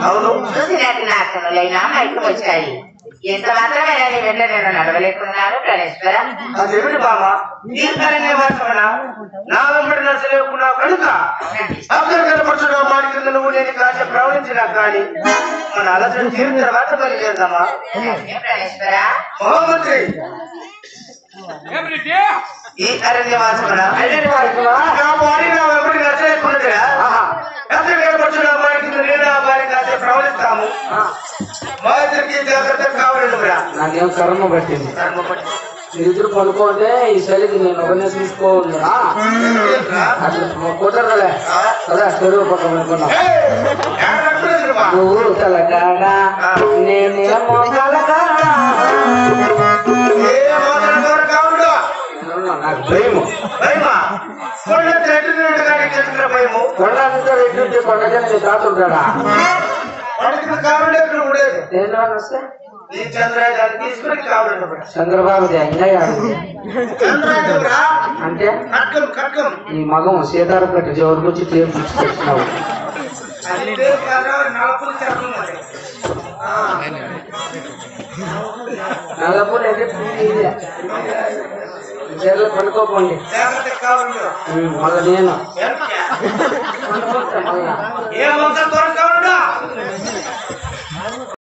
అవును చూసినట్టు నాశనులైన మైకు వచ్చాయి ఎంత మాత్రమే నీ వెంట నేను నడవలేకున్నాను ప్రణేశ్వర అదేమిటి బామ ఈ కారణే వాసన నా వెంబడి నచ్చలేకున్నావు కనుక అక్కడ కనపడుతున్న మాట కింద నువ్వు నేను కాసేపు ప్రవహించినా కానీ మన అలసట తీరిన తర్వాత బయలుదేరదామా ప్రణేశ్వర మహామంత్రి ఈ అరణ్యవాసమున నా బాడీ నా వెంబడి నచ్చలేకున్నదిగా అక్కడ కనపడుతున్న మాట కింద నేను ఆ బాడీ కాసేపు ప్రవహిస్తాము మా ఇద్దరికి జాగ్రత్త కావాలండి కూడా నాకేం కర్మ పట్టింది నిద్ర పడుకోంటే ఈ చలికి నేను ఒకనే చూసుకోనురా అట్లా కుదరలే కదా చెరువు పక్క పడుకున్నా నువ్వు తలకాడ నేనేమో తలకాడ నేనున్నా, నాకు భయము కొండ అంతా ఎట్లుంటే కొండకే నీ తాత ఉంటాడా నేను వస్తే చంద్రబాబు ఎంజాయ్ అంటే ఈ మగం సీతారపేట చివరికి వచ్చి టేపు తెచ్చినావు నల్లపూడి అయితే చీరలు పడుకోపోండి ఉమ్, మళ్ళా నేను పడుకుంటా మళ్ళా ఏ వంశం దొరకవుడా